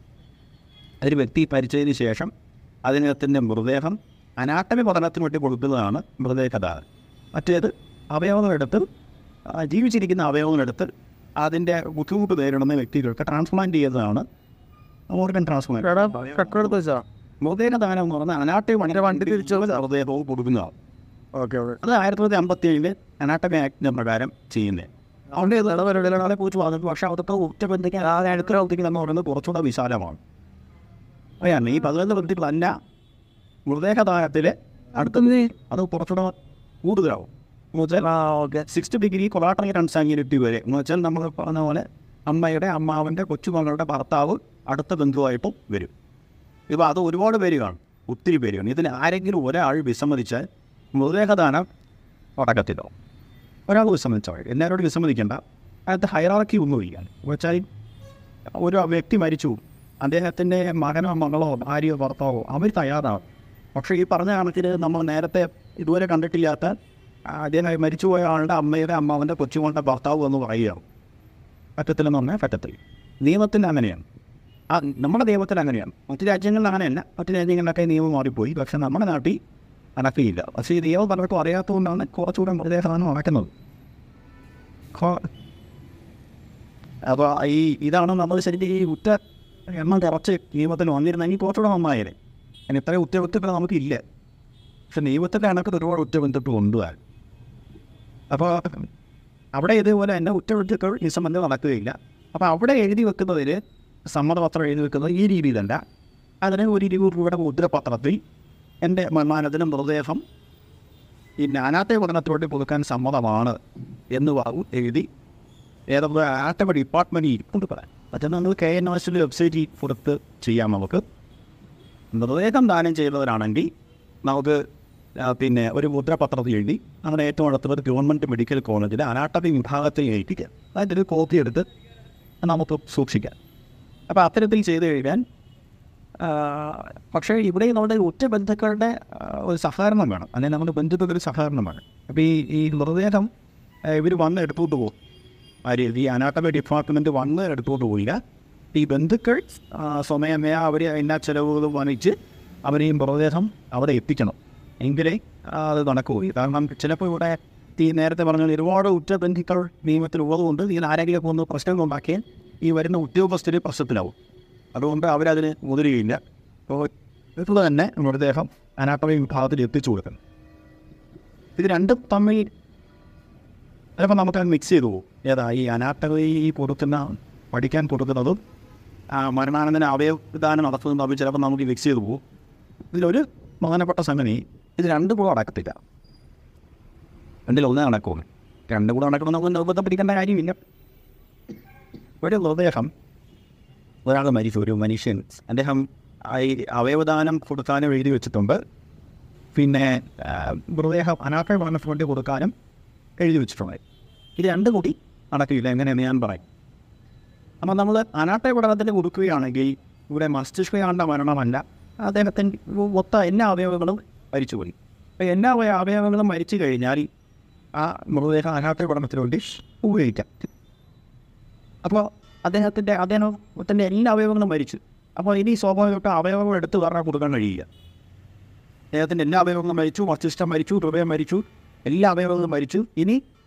ഒരു വ്യക്തി പരിച്ചതിന് ശേഷം അതിനകത്തിൻ്റെ മൃതദേഹം അനാട്ടമി പഠനത്തിന് വേണ്ടി കൊടുക്കുന്നതാണ് മൃതദേഹദാനം മറ്റേത് അവയവങ്ങളെടുത്ത് ആ, ജീവിച്ചിരിക്കുന്ന അവയവങ്ങളെടുത്ത് അതിൻ്റെ ബുദ്ധിമുട്ട് നേരിടുന്ന വ്യക്തികൾക്ക് ട്രാൻസ്പ്ലാന്റ് ചെയ്യുന്നതാണ് ഓർഗൻ ട്രാൻസ്പ്ലാന്റ്
എടാ പെട്ടെടുത്ത് വെച്ചാ
മൃതദേഹദാനം എന്ന് പറഞ്ഞാൽ അനാട്ടമി വണ്ടി വണ്ടി തിരിച്ച് മൃതദേഹവും കൊടുക്കുന്നതാണ്
ഓക്കെ ഓക്കെ
അത് ആയിരത്തി തൊള്ളായിരത്തി അമ്പത്തി ഏഴില് അനാട്ടമി ആക്ടിൻ്റെ പ്രകാരം ചെയ്യുന്നത് അതുകൊണ്ട് ഇത് ഇടപെടലുകളെ കുറിച്ച് വന്നിട്ട് പക്ഷേ അതൊക്കെ ഉറ്റബന്ധിക്ക് ആ അടുത്ത ബന്ധിക്ക് എന്ന് പറയുന്നത് കുറച്ചുകൂടെ വിശാലമാണ് അതാണ് ഈ പതിനൊന്ന് ബന്ധികളല്ല മൃതദേഹദാനത്തിൽ അടുത്ത അത് കുറച്ചുകൂടെ കൂടുതലാവും എന്ന് വെച്ചാൽ
ആ okay
sixth degree collateral consanguinity വരെ എന്ന് വെച്ചാൽ നമ്മൾ പറഞ്ഞ പോലെ അമ്മയുടെ അമ്മാവൻ്റെ കൊച്ചുമകളുടെ ഭർത്താവ് അടുത്ത ബന്ധുവായിട്ടും വരും ഇപ്പോൾ അത് ഒരുപാട് പേര് കാണും ഒത്തിരി പേര് കാണും ഇതിൽ ആരെങ്കിലും ഒരാൾ വിസമ്മതിച്ചാൽ മൃതദേഹദാനം നടക്കത്തില്ല ഒരാൾ വിസമ്മതിച്ചാൽ മതി എല്ലാവരോടും വിസമ്മതിക്കേണ്ട അതിനകത്ത് ഹൈറാർക്കി ഒന്നുമില്ല എന്ന് വെച്ചാൽ ഒരു വ്യക്തി മരിച്ചു അദ്ദേഹത്തിൻ്റെ മകനോ മകളോ ഭാര്യയോ ഭർത്താവോ അവർ തയ്യാറാണ് പക്ഷേ ഈ പറഞ്ഞ കണക്കിന് നമ്മൾ നേരത്തെ ഇതുവരെ കണ്ടിട്ടില്ലാത്ത ആ, അദ്ദേഹം മരിച്ചുപോയ ആളുടെ അമ്മയുടെ അമ്മാവൻ്റെ കൊച്ചുമോളുടെ ഭർത്താവ് എന്ന് പറയുകയാണ് പറ്റത്തില്ലെന്ന് പറഞ്ഞാൽ പറ്റത്തില്ല നിയമത്തിൽ അങ്ങനെയാണ് ആ നമ്മുടെ നിയമത്തിൽ അങ്ങനെയാണ് മറ്റു രാജ്യങ്ങളിൽ അങ്ങനെയല്ല മറ്റു രാജ്യങ്ങളിലൊക്കെ നിയമം മാറിപ്പോയി പക്ഷേ നമ്മുടെ നാട്ടിൽ നടക്കുകയില്ല പക്ഷേ ഈ നിയമം പലർക്കും അറിയാത്തതുകൊണ്ടാണ് കുറച്ചുകൂടെ മൃതദേഹമാണ് നടക്കുന്നത് അപ്പോൾ ഈ ഇതാണ് നമ്മൾ ശരിക്കും ഈ ഉറ്റ എണ്ണം കുറച്ച് നിയമത്തിൽ വന്നിരുന്നെങ്കിൽ കുറച്ചുകൂടെ നന്നായത് അതിന് ഇത്രയും ഉറ്റബന്ധുക്കൾ നമുക്കില്ല പക്ഷെ നിയമത്തിൻ്റെ കണക്കിൽ ഒരുപാട് ഉറ്റബന്ധുക്കൾ ഉണ്ട് താൻ അപ്പോൾ അവിടെ ഇതേപോലെ തന്നെ ഉറ്റബന്ധുക്കൾ ഈ സംബന്ധം നടക്കുകയില്ല അപ്പോൾ അവിടെ എഴുതി വെക്കുന്നതിൽ സമ്മതപത്രം എഴുതി വെക്കുന്നത് ഈ രീതിയിലല്ല അതിന് ഒരു ഇരുപത് രൂപയുടെ മുദ്രപത്രത്തിൽ എൻ്റെ മരണത്തിന് മൃതദേഹം ഈ നാനാത്തെ പഠനത്തോട് കൊടുക്കാൻ സമ്മതമാണ് എന്ന് വാങ്ങും എഴുതി ഏതൊക്കെ ആട്ടമ ഡിപ്പാർട്ട്മെൻറ്റ് ഇരിക്കൊണ്ട് പറയാം മറ്റേ നമ്മൾ കെ എൻ എസിൻ്റെ വെബ്സൈറ്റിൽ കൊടുത്ത് ചെയ്യാം നമുക്ക് മൃതദേഹം ദാനം ചെയ്യുന്നവരാണെങ്കിൽ നമുക്ക് ആ, പിന്നെ ഒരു മുദ്രപത്രത്തിൽ എഴുതി നമ്മുടെ ഏറ്റവും അടുത്തുള്ള ഗവൺമെൻറ് മെഡിക്കൽ കോളേജിൽ അനാട്ടമി വിഭാഗത്തിൽ ഏൽപ്പിക്കുക അതിൻ്റെ ഒരു കോപ്പി എടുത്ത് നമുക്ക് സൂക്ഷിക്കാം അപ്പോൾ അത്തരത്തിൽ ചെയ്ത് കഴിഞ്ഞാൽ ആ, പക്ഷേ ഇവിടെ നമ്മുടെ ഉറ്റ ബന്ധുക്കളുടെ ആ, ഒരു സഹകരണം വേണം അല്ലെങ്കിൽ നമ്മുടെ ബന്ധുക്കളുടെ ഒരു സഹകരണം വേണം അപ്പോൾ ഈ ഈ മൃതദേഹം ഇവർ വന്ന് എടുത്തോട്ട് പോകും ആര് ഈ അനാട്ടമി ഡിപ്പാർട്ട്മെൻറ്റ് വന്ന് എടുത്തോട്ട് പോയില്ല ഈ ബന്ധുക്കൾ ആ, സ്വമേധയാ അവർ എല്ലാ ചിലവുകളും വഹിച്ച് അവർ ഈ മൃതദേഹം അവിടെ എത്തിക്കണം എങ്കിലേ ആ, അത് നടക്കുകയുള്ളൂ കാരണം ചിലപ്പോൾ ഇവിടെ ഈ നേരത്തെ പറഞ്ഞ പോലെ ഒരുപാട് ഉറ്റ ബന്ധുക്കൾ നിയമത്തിൽ ഉള്ളതുകൊണ്ട് ഇതിൽ ആരെങ്കിലും ഒന്ന് പ്രശ്നം ഉണ്ടാക്കിയാൽ ഈ വരുന്ന ഉദ്യോഗസ്ഥർ പ്രശ്നത്തിലാവും അതുകൊണ്ട് അവരതിന് മുതിരുകയില്ല അപ്പോൾ ഇപ്പോൾ തന്നെ മൃതദേഹം അനാട്ടമി വിഭാഗത്തിൽ എത്തിച്ചു കൊടുക്കണം ഇത് രണ്ടും തമ്മിൽ ചിലപ്പോൾ നമുക്ക് മിക്സ് ചെയ്തു പോകും ഏതാ ഈ അനാട്ടമി കൊടുക്കുന്ന പഠിക്കാൻ കൊടുക്കുന്നതും ആ, മരണാനന്തര അവയവദാനം നടത്തുന്നതും തമ്മിൽ ചിലപ്പോൾ നമുക്ക് മിക്സ് ചെയ്തു പോകും ഇതിലൊരു പ്രധാനപ്പെട്ട സംഗതി ഇത് രണ്ടും കൂടെ നടക്കത്തില്ല രണ്ടിൽ ഒന്ന് നടക്കും രണ്ടും കൂടെ നടക്കണം നമുക്ക് നിർബന്ധം പിടിക്കേണ്ട കാര്യമില്ല ഒരു മൃതദേഹം ഒരാൾ മരിച്ചു ഒരു മനുഷ്യൻ അദ്ദേഹം ആ ഈ അവയവദാനം കൊടുക്കാനും എഴുതി വെച്ചിട്ടുണ്ട് പിന്നെ ആ, മൃതദേഹം അനാഥ പഠനത്തിന് വേണ്ടി കൊടുക്കാനും എഴുതി വെച്ചിട്ടുണ്ട് ഇത് രണ്ടും കൂടി നടക്കില്ല എങ്ങനെയെന്ന് ഞാൻ പറയും അപ്പോൾ നമ്മൾ അനാട്ട പഠനത്തിന് കൊടുക്കുകയാണെങ്കിൽ ഇവിടെ മസ്തിഷ്കയാണ്ട മരണമല്ല അദ്ദേഹത്തിൻ്റെ മൊത്ത എല്ലാ അവയവങ്ങളും മരിച്ചുപോയി അപ്പോൾ എല്ലാ അവയ- അവയവങ്ങളും മരിച്ചു കഴിഞ്ഞാൽ ആ മൃതദേഹം അനാട്ട പഠനത്തിന് വേണ്ടി ഉപയോഗിക്കാം അപ്പോൾ അദ്ദേഹത്തിൻ്റെ അദ്ദേഹത്തിൻ്റെ എല്ലാ അവയവങ്ങളും മരിച്ചു അപ്പോൾ ഇനി സ്വാഭാവികമായിട്ട് അവയവങ്ങൾ എടുത്ത് വേറെ കൊടുക്കാൻ കഴിയില്ല അദ്ദേഹത്തിൻ്റെ എല്ലാ അവയവങ്ങളും മരിച്ചു മസ്തിഷ്കം മരിച്ചു ഹൃദയം മരിച്ചു എല്ലാ അവയവങ്ങളും മരിച്ചു ഇനി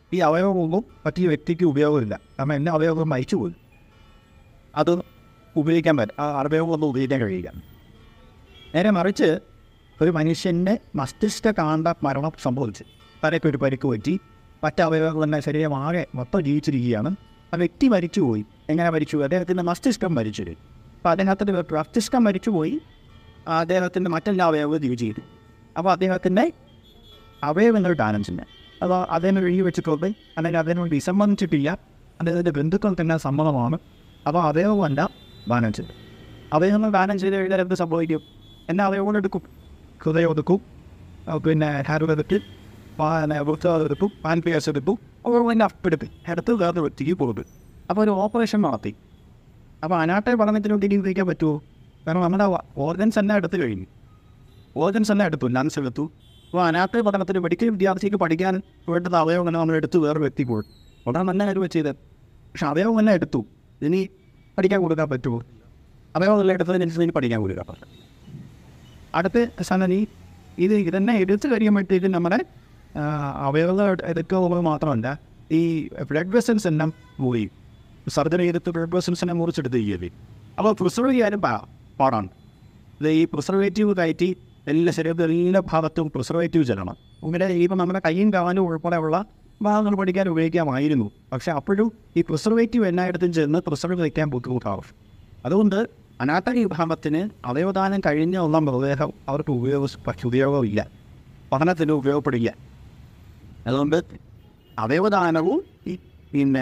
ഈ അവയവമൊന്നും മറ്റു വ്യക്തിക്ക് ഉപയോഗമില്ല കാരണം എല്ലാ അവയവവും മരിച്ചു പോയി അത് ഉപയോഗിക്കാൻ പറ്റും ആ അവയവമൊന്നും ഉപയോഗിക്കാൻ കഴിയില്ല നേരെ മറിച്ച് ഒരു മനുഷ്യൻ്റെ മസ്തിഷ്ക കാണ്ട മരണം സംഭവിച്ചു തലയ്ക്ക് ഒരു പരിക്ക് പറ്റി മറ്റ് അവയവങ്ങളുടെ ശരീരം ആകെ മൊത്തം ജീവിച്ചിരിക്കുകയാണ് ആ വ്യക്തി മരിച്ചുപോയി എങ്ങനെ മരിച്ചു അദ്ദേഹത്തിൻ്റെ മസ്തിഷ്കം മരിച്ചു അപ്പോൾ അദ്ദേഹത്തിൻ്റെ മസ്തിഷ്കം മരിച്ചുപോയി അദ്ദേഹത്തിൻ്റെ മറ്റെല്ലാ അവയവവും ജീവിച്ചിരുന്നു അപ്പോൾ അദ്ദേഹത്തിൻ്റെ അവയവങ്ങൾ ദാനം ചെയ്യുന്നത് അത് അതിനെ എഴുതി വെച്ചിട്ടുണ്ട് അല്ലെങ്കിൽ അതിനോട് വിസമ്മതിച്ചിട്ടില്ല അദ്ദേഹത്തിൻ്റെ ബന്ധുക്കൾ തന്നെ സമ്മതമാണ് അപ്പോൾ അവയവമല്ല ദാനം ചെയ്തത് അവയവങ്ങൾ ദാനം ചെയ്ത് കഴിഞ്ഞാൽ എന്ത് സംഭവിക്കും എന്നെ അവയവങ്ങൾ എടുക്കും ഹൃദയം എടുക്കും ആ, പിന്നെ ഹാരോ എടുക്കും പിന്നെ വൃത്തം എടുക്കും പാൻപിയാസ് എടുക്കും അവർ പിന്നെ അപ്പെടുക്കും എടുത്ത് വേറെ വ്യക്തിക്ക് കൊടുക്കും അപ്പോൾ ഒരു ഓപ്പറേഷൻ നടത്തി അപ്പോൾ അനാട്ടെ പഠനത്തിന് വേണ്ടി ഉപയോഗിക്കാൻ പറ്റുമോ കാരണം നമ്മുടെ ഓർഗൻസ് എല്ലാം എടുത്തു കഴിഞ്ഞു ഓർഗൻസ് എല്ലാം എടുത്തു ലങ്സ് എടുത്തു അപ്പോൾ അനാട്ടെ പഠനത്തിന് മെഡിക്കൽ വിദ്യാർത്ഥിക്ക് പഠിക്കാൻ വേണ്ടുന്ന അവയവം നമ്മൾ എടുത്ത് വേറെ വ്യക്തി കൊടുക്കും ഉടനെ നല്ല കാര്യം ചെയ്തത് പക്ഷെ അവയവം എല്ലാം എടുത്തു ഇനി പഠിക്കാൻ കൊടുക്കാൻ പറ്റുമോ അവയവം എല്ലാം എടുത്തതിനനുസരിച്ച് ഇനി പഠിക്കാൻ കൊടുക്കാൻ പറ്റും അടുത്ത സംഗതി ഇത് ഇതെന്നെ എടുത്തു കഴിയുമ്പോഴത്തേക്കും നമ്മുടെ ആ, അവയവങ്ങൾ എടുക്കുക മാത്രമല്ല ഈ ബ്ലഡ് വെസൽസ് എല്ലാം പോയി സർജറി ചെയ്തിട്ട് ബ്ലഡ് വെസൽസ് എല്ലാം മുറിച്ചെടുത്ത് ചെയ്യല്ലേ അപ്പോൾ പ്രിസർവ് ചെയ്യാനും പാ പാടാണ് ഇത് ഈ പ്രിസർവേറ്റീവ് കയറ്റി എല്ലാ ശരീരത്തിൽ എല്ലാ ഭാഗത്തും പ്രിസർവേറ്റീവ് ചെല്ലണം ഇങ്ങനെ ഇപ്പം നമ്മുടെ കൈയും കാലും ഉൾപ്പെടെയുള്ള ഭാഗങ്ങൾ പഠിക്കാൻ ഉപയോഗിക്കാമായിരുന്നു പക്ഷേ അപ്പോഴും ഈ പ്രിസർവേറ്റീവ് എല്ലായിടത്തും ചെന്ന് പ്രിസർവ് വയ്ക്കാൻ ബുദ്ധിമുട്ടാവും അതുകൊണ്ട് അനാട്ടമി വിഭാഗത്തിന് അവയവദാനം കഴിഞ്ഞ ഉള്ള മൃതദേഹം അവർക്ക് ഉപയോഗ പക്ഷെ ഉപയോഗമില്ല പഠനത്തിന് ഉപയോഗപ്പെടില്ല അതുകൊണ്ട് അവയവദാനവും ഈ പിന്നെ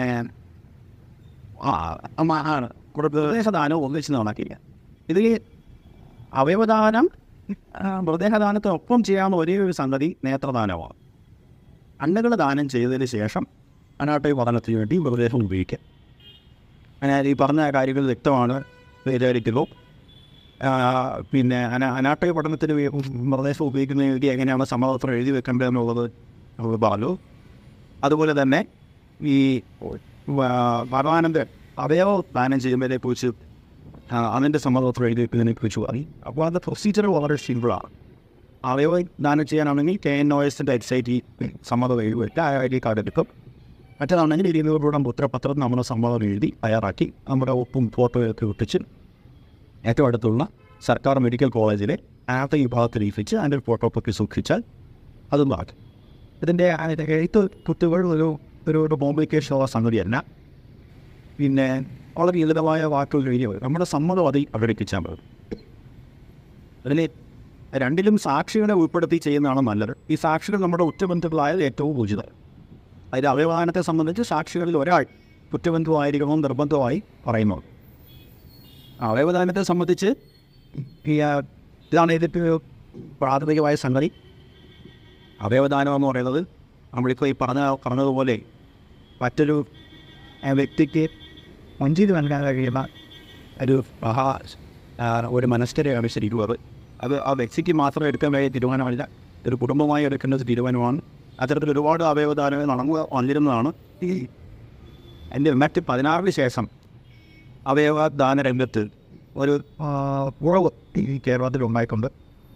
ആ അമ്മ- ആണ് കൂടെ മൃതദേഹദാനവും ഒന്നിച്ച് നടക്കില്ല ഇത് ഈ അവയവദാനം ആ, മൃതദേഹദാനത്തിനൊപ്പം ചെയ്യാവുന്ന ഒരേ ഒരു സംഗതി നേത്രദാനമാണ് അന്നകൾ ദാനം ചെയ്തതിന് ശേഷം അനാട്ടമി പഠനത്തിന് വേണ്ടി മൃതദേഹം ഉപയോഗിക്കാം അങ്ങനെ ഈ പറഞ്ഞ കാര്യങ്ങൾ വ്യക്തമാണ് വിചാരിക്കുന്നു ആ, പിന്നെ അന അനാട്ടമി പഠനത്തിന് വേ- മൃതദേഹം ഉപയോഗിക്കുന്നതിന് വേണ്ടി എങ്ങനെയാണ് സമ്മതപത്രം എഴുതി വെക്കേണ്ടത് എന്നുള്ളത് നമുക്ക് പറഞ്ഞു അതുപോലെ തന്നെ ഈ മരണാനന്തരം അവയവ ദാനം ചെയ്യുന്നതിനെ കുറിച്ച് ആ, അതിൻ്റെ സമ്മതപത്രം എഴുതി വെക്കുന്നതിനെ കുറിച്ച് പറയും അപ്പോൾ അത് പ്രൊസീജിയർ വളരെ സിമ്പിളാണ് അവയവ ദാനം ചെയ്യാനാണെങ്കിൽ കെ എൻ ഒ എസിൻ്റെ വെബ്സൈറ്റിൽ സമ്മതം എഴുതി വെക്കുക ആ ഐ ഡി കാർഡ് എടുക്കും മറ്റേതാണെങ്കിൽ ഇരുന്നൂറ് മുദ്രപത്രം നമ്മൾ സമ്മതം എഴുതി തയ്യാറാക്കി നമ്മുടെ ഒപ്പും ഫോട്ടോയൊക്കെ ഒട്ടിച്ച് ഏറ്റവും അടുത്തുള്ള സർക്കാർ മെഡിക്കൽ കോളേജിലെ ആദ്യ വിഭാഗത്തിൽ ഏൽപ്പിച്ച് അതിൻ്റെ ഫോട്ടോ കോപ്പി സൂക്ഷിച്ചാൽ അതും ബാക്കി ഇതിൻ്റെ അതിൻ്റെ എഴുത്ത് കുത്തുകൾ ഒരു ഒരു ഒരു കോംപ്ലിക്കേഷനുള്ള സംഗതിയല്ല പിന്നെ വളരെ ലളിതമായ വാക്കുകൾ എഴുതിയ മതി നമ്മുടെ സമ്മതം അതിൽ അവതരിപ്പിച്ചാൽ മതി അതിൽ രണ്ടിലും സാക്ഷികളെ ഉൾപ്പെടുത്തി ചെയ്യുന്നതാണ് നല്ലത് ഈ സാക്ഷികൾ നമ്മുടെ ഉറ്റബന്ധുക്കളായാൽ ഏറ്റവും ഉചിതം അതിൽ അവയവദാനത്തെ സംബന്ധിച്ച് സാക്ഷികളിൽ ഒരാൾ കുറ്റബന്ധുവായിരിക്കണമെന്ന് നിർബന്ധമായി പറയുന്നു അവയവദാനത്തെ സംബന്ധിച്ച് ഈ ആ, ഇതാണ് ഇതിൻ്റെ ഒരു പ്രാഥമികമായ സംഗതി അവയവദാനം എന്ന് പറയുന്നത് നമ്മളിപ്പോൾ ഈ പറഞ്ഞ പറഞ്ഞതുപോലെ മറ്റൊരു ആ, വ്യക്തിക്ക് മഞ്ചിത് നൽകാൻ കഴിയുന്ന ഒരു മഹാ ആ, ഒരു മനസ്ഥിരയാണ് ശരിക്കും അത് അത് ആ വ്യക്തിക്ക് മാത്രം എടുക്കാൻ കഴിയുന്ന തീരുമാനമല്ല ഒരു കുടുംബമായി എടുക്കേണ്ട ഒരു തീരുമാനമാണ് അത്തരത്തിൽ ഒരുപാട് അവയവദാനങ്ങൾ നടന്നു വന്നിരുന്നതാണ് ഈ എൻ്റെ രണ്ടായിരത്തി പതിനാറിന് ശേഷം അവയവദാന രംഗത്ത് ഒരു ആ, കുറവ് ഈ കേരളത്തിൽ ഉണ്ടായിട്ടുണ്ട്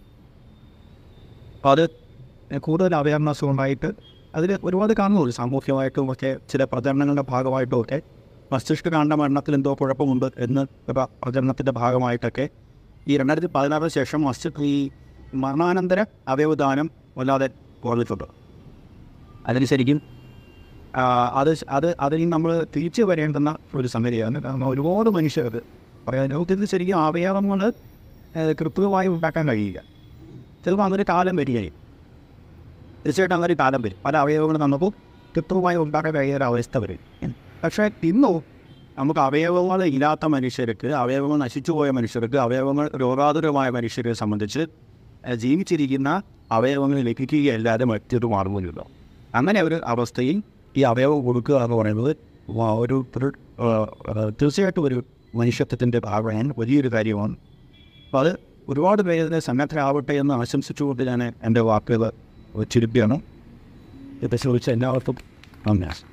അപ്പോൾ അത് കൂടുതൽ അവയർനെസ് ഉണ്ടായിട്ട് അതിൽ ഒരുപാട് കാണുന്നുണ്ട് സാമൂഹ്യമായിട്ടും ഒക്കെ ചില പ്രചരണങ്ങളുടെ ഭാഗമായിട്ടും ഒക്കെ മസ്തിഷ്ക കാണ്ട മരണത്തിൽ എന്തോ കുഴപ്പമുണ്ട് എന്ന് ഒരു പ്രചരണത്തിൻ്റെ ഭാഗമായിട്ടൊക്കെ ഈ രണ്ടായിരത്തി പതിനാറിന് ശേഷം മസ്തിഷ്ക ഈ മരണാനന്തര അവയവദാനം വല്ലാതെ കുറഞ്ഞിട്ടുണ്ട് അതിന് ശരിക്കും ആ, അത് ശ- അത് അതിൽ നമ്മൾ തിരിച്ചു വരേണ്ടുന്ന ഒരു സംഗതിയാണ് കാരണം ഒരുപാട് മനുഷ്യർ പറയാൻ ലോകത്തിൽ ശരിക്കും അവയവങ്ങൾ ഏഹ്, കൃത്രിമമായി ഉണ്ടാക്കാൻ കഴിയില്ല ചിലപ്പോൾ അങ്ങനെ കാലം വരികയും തീർച്ചയായിട്ടും അങ്ങനെ കാലം വരും പല അവയവങ്ങൾ നമുക്ക് കൃത്രിമമായി ഉണ്ടാക്കാൻ കഴിയുന്ന ഒരു അവസ്ഥ വരും പക്ഷേ ഇന്നും നമുക്ക് അവയവങ്ങൾ ഇല്ലാത്ത മനുഷ്യർക്ക് അവയവങ്ങൾ നശിച്ചു പോയ മനുഷ്യർക്ക് അവയവങ്ങൾ രോഗാതുരമായ മനുഷ്യരെ സംബന്ധിച്ച് ഏഹ്, ജീവിച്ചിരിക്കുന്ന അവയവങ്ങൾ ലഭിക്കുകയല്ലാതെ മറ്റൊരു മാർഗമില്ല അങ്ങനെ ഒരു അവസ്ഥയിൽ ഈ അവയവം കൊടുക്കുക എന്ന് പറയുന്നത് വ- ഒരു ഒരു, ഏഹ്, ഏഹ്, തീർച്ചയായിട്ടും ഒരു മനുഷ്യത്വത്തിൻ്റെ ഭാഗമാണ് വലിയൊരു കാര്യമാണ് അപ്പോൾ അത് ഒരുപാട് പേര് ഇതിനെ സന്നദ്ധരാവട്ടെ എന്ന് ആശംസിച്ചുകൊണ്ട് ഞാൻ എൻ്റെ വാക്കുകൾ ചുരുക്കുകയാണ് ഇത് ചോദിച്ച എല്ലാവർക്കും നന്ദി